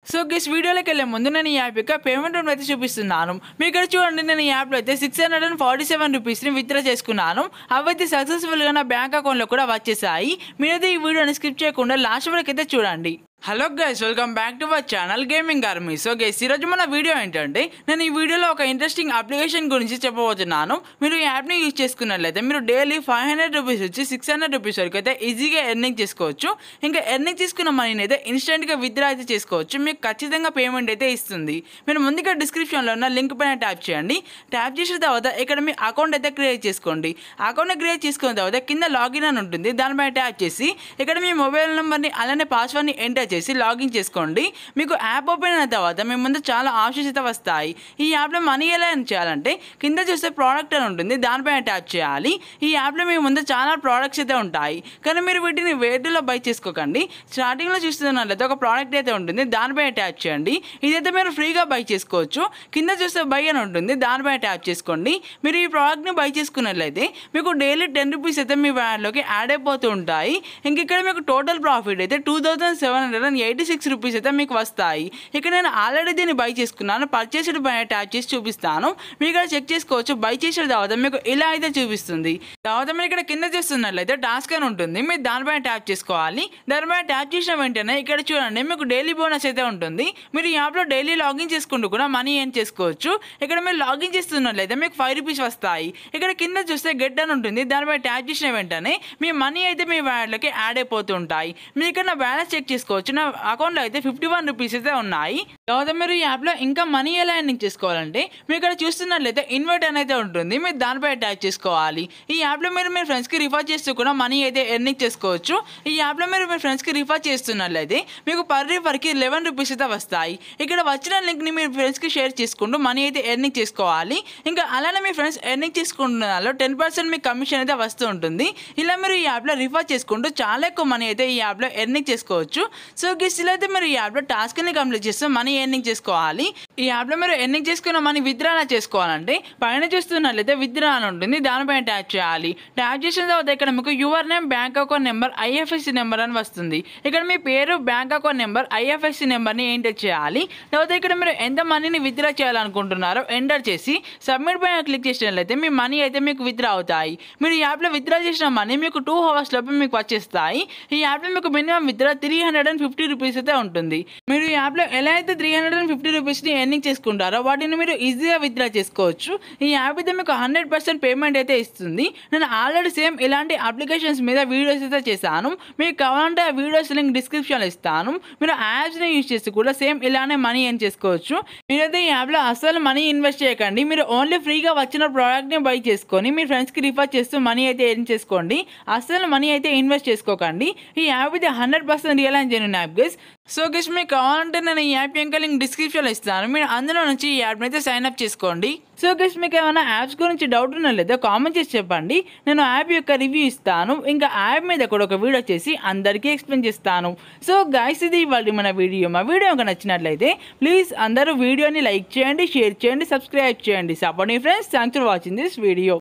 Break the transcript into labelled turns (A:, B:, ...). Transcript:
A: so guess వీడియోలోకి వెళ్ళే ముందు నేను ఈ యాప్ యొక్క పేమెంట్ రూమ్ అయితే చూపిస్తున్నాను మీ ఇక్కడ చూడండి నేను ఈ యాప్లో అయితే six hundred and forty seven రూపీస్ని విత్డ్రా చేసుకున్నాను అవైతే సక్సెస్ఫుల్గా నా బ్యాంక్ అకౌంట్లో కూడా వచ్చేసాయి మీరైతే ఈ వీడియోని స్కిప్ చేయకుండా లాస్ట్ వరకు అయితే చూడండి hello guys welcome back to our channel gaming army so guys ఈరోజు మన వీడియో ఏంటంటే నేను ఈ వీడియోలో ఒక ఇంట్రెస్టింగ్ అప్లికేషన్ గురించి చెప్పబోతున్నాను మీరు ఈ యాప్ని యూజ్ చేసుకున్నట్లయితే మీరు డైలీ ఫైవ్ హండ్రెడ్ రూపీస్ వచ్చి సిక్స్ హండ్రెడ్ రూపీస్ వరకు అయితే ఈజీగా ఎర్నింగ్ చేసుకోవచ్చు ఇంకా ఎర్నింగ్ తీసుకున్న మనీని అయితే ఇన్స్టెంట్గా విత్డ్రా అయితే చేసుకోవచ్చు మీకు ఖచ్చితంగా పేమెంట్ అయితే ఇస్తుంది మీరు ముందుగా డిస్క్రిప్షన్లో ఉన్న లింక్ పైన ట్యాప్ చేయండి ట్యాప్ చేసిన తర్వాత ఇక్కడ మీ అకౌంట్ అయితే క్రియేట్ చేసుకోండి అకౌంట్ క్రియేట్ చేసుకున్న తర్వాత కింద లాగిన్ అని ఉంటుంది దానిపైన ట్యాప్ చేసి ఇక్కడ మీ మొబైల్ నెంబర్ని అలానే పాస్వర్డ్ని ఎంటర్ చేసి లాగిన్ చేసుకోండి మీకు యాప్ ఓపెన్ అయిన తర్వాత మీ ముందు చాలా ఆప్షన్స్ అయితే వస్తాయి ఈ యాప్లో మనీ ఎలా ఎర్న్ చేయాలంటే కింద చూస్తే ప్రోడక్ట్ అని ఉంటుంది దానిపైన ట్యాప్ చేయాలి ఈ యాప్లో మీ ముందు చాలా ప్రోడక్ట్స్ అయితే ఉంటాయి కానీ మీరు వీటిని వేటిలో బై చేసుకోకండి స్టార్టింగ్లో చూస్తున్నట్లయితే ఒక ప్రోడక్ట్ అయితే ఉంటుంది దానిపైన ట్యాప్ చేయండి ఇదైతే మీరు ఫ్రీగా బై చేసుకోవచ్చు కింద చూస్తే బై అని ఉంటుంది దానిపైన ట్యాప్ చేసుకోండి మీరు ఈ ప్రోడక్ట్ని బై చేసుకున్నట్లయితే మీకు డైలీ టెన్ రూపీస్ అయితే మీ వ్యాన్లోకి యాడ్ అయిపోతూ ఉంటాయి ఇంక ఇక్కడ మీకు టోటల్ ప్రాఫిట్ అయితే two thousand seven hundred and eighty six rupees అయితే మీకు వస్తాయి ఇక్కడ నేను ఆల్రెడీ దీన్ని బై చేసుకున్నాను పర్చేస్డ్ పైన ట్యాప్ చేసి చూపిస్తాను మీరు ఇక్కడ చెక్ చేసుకోవచ్చు బై చేసిన తర్వాత మీకు ఇలా అయితే చూపిస్తుంది తర్వాత మీరు ఇక్కడ కింద చూస్తున్నట్లయితే టాస్క్ అని ఉంటుంది మీరు దానిపైన ట్యాప్ చేసుకోవాలి దానిపైన ట్యాప్ చేసిన వెంటనే ఇక్కడ చూడండి మీకు డైలీ బోనస్ అయితే ఉంటుంది మీరు ఈ యాప్లో డైలీ లాగిన్ చేసుకుంటూ కూడా మనీ ఏం చేసుకోవచ్చు ఇక్కడ మీరు లాగిన్ చేస్తున్నట్లయితే మీకు ఫైవ్ రూపీస్ వస్తాయి ఇక్కడ కింద చూస్తే గెట్ అని ఉంటుంది దానిపై ట్యాప్ చేసిన వెంటనే మీ మనీ అయితే మీ వ్యాలెట్లోకి యాడ్ అయిపోతూ ఉంటాయి మీరు ఇక్కడ నా బ్యాలెన్స్ చెక్ చేసుకోవచ్చు నా అకౌంట్లో అయితే ఫిఫ్టీ వన్ రూపీస్ అయితే ఉన్నాయి తర్వాత మీరు ఈ యాప్లో ఇంకా మనీ ఎలా ఎర్నింగ్ చేసుకోవాలంటే మీరు ఇక్కడ చూస్తున్నట్లయితే ఇన్వర్ట్ అనేది ఉంటుంది మీరు దానిపై ట్యాప్ చేసుకోవాలి ఈ యాప్లో మీరు మీ ఫ్రెండ్స్కి రిఫర్ చేస్తూ కూడా మనీ అయితే ఎర్నింగ్ చేసుకోవచ్చు ఈ యాప్లో మీరు మీ ఫ్రెండ్స్కి రిఫర్ చేస్తున్నట్లయితే మీకు పర్ రిఫర్కి లెవెన్ రూపీస్ అయితే వస్తాయి ఇక్కడ వచ్చిన లింక్ని మీ ఫ్రెండ్స్కి షేర్ చేసుకుంటూ మనీ అయితే ఎర్నింగ్ చేసుకోవాలి ఇంకా అలానే మీ ఫ్రెండ్స్ ఎర్నింగ్ చేసుకుంటున్న దానిలో టెన్ పర్సెంట్ మీకు కమిషన్ అయితే వస్తూ ఉంటుంది ఇలా మీరు ఈ యాప్లో రిఫర్ చేసుకుంటూ చాలా ఎక్కువ మనీ అయితే ఈ యాప్లో ఎర్నింగ్ చేసుకోవచ్చు సో గిస్ ఇలా అయితే మీరు ఈ యాప్లో టాస్క్ని కంప్లీట్ చేస్తే మనీ ఎర్నింగ్ చేసుకోవాలి ఈ యాప్లో మీరు ఎర్నింగ్ చేసుకున్న మనీ విత్డ్రా చేసుకోవాలంటే పైన చూస్తున్నట్లయితే విత్డ్రా అని ఉంటుంది దానిపైన ట్యాప్ చేయాలి ట్యాప్ చేసిన తర్వాత ఇక్కడ మీకు your name bank account number IFSC number అని వస్తుంది ఇక్కడ మీ పేరు బ్యాంక్ అకౌంట్ నెంబర్ ఐఎఫ్ఎస్సి నెంబర్ని ఎంటర్ చేయాలి తర్వాత ఇక్కడ మీరు ఎంత మనీని విత్డ్రా చేయాలనుకుంటున్నారో ఎంటర్ చేసి సబ్మిట్ పైన క్లిక్ చేసినట్లయితే మీ మనీ అయితే మీకు విత్డ్రా అవుతాయి మీరు ఈ యాప్లో విత్డ్రా చేసిన మనీ మీకు టూ అవర్స్ లోపు మీకు వచ్చేస్తాయి ఈ యాప్లో మీకు minimum withdraw three hundred and fifty rupees అయితే ఉంటుంది మీరు ఈ యాప్లో ఎలా అయితే త్రీ హండ్రెడ్ అండ్ ఫిఫ్టీ రూపీస్ని ఎర్నింగ్ చేసుకుంటారో వాటిని మీరు ఈజీగా విత్డ్రా చేసుకోవచ్చు ఈ యాప్ అయితే మీకు హండ్రెడ్ పర్సెంట్ పేమెంట్ అయితే ఇస్తుంది నేను ఆల్రెడీ సేమ్ ఇలాంటి అప్లికేషన్స్ మీద వీడియోస్ అయితే చేశాను మీకు కావాలంటే ఆ వీడియోస్ లింక్ డిస్క్రిప్షన్లో ఇస్తాను మీరు ఆ యాప్స్ని యూజ్ చేసి కూడా సేమ్ ఇలానే మనీ ఎర్న్ చేసుకోవచ్చు మీరైతే ఈ యాప్లో అస్సలు మనీ ఇన్వెస్ట్ చేయకండి మీరు ఓన్లీ ఫ్రీగా వచ్చిన ప్రోడక్ట్ని బై చేసుకొని మీ ఫ్రెండ్స్కి రిఫర్ చేస్తూ మనీ అయితే ఎర్న్ చేసుకోండి అస్సలు మనీ అయితే ఇన్వెస్ట్ చేసుకోకండి ఈ యాప్ అయితే hundred percent real and genuine app guys so guys మీకు కావాలంటే నేను ఈ యాప్ యొక్క లింక్ డిస్క్రిప్షన్లో ఇస్తాను మీరు అందులో నుంచి ఈ యాప్ని అయితే సైన్ అప్ చేసుకోండి సో గెస్ మీకు ఏమైనా యాప్స్ గురించి డౌట్ ఉన్నా లేదా కామెంట్ చేసి చెప్పండి నేను యాప్ యొక్క రివ్యూ ఇస్తాను ఇంకా యాప్ మీద కూడా ఒక వీడియో చేసి అందరికీ ఎక్స్ప్లెయిన్ చేస్తాను సో గైస్ ఇది ఇవాళ మన వీడియో మా వీడియో కనుక నచ్చినట్లయితే ప్లీజ్ అందరూ వీడియోని లైక్ చేయండి షేర్ చేయండి సబ్స్క్రైబ్ చేయండి support friends thanks for watching this video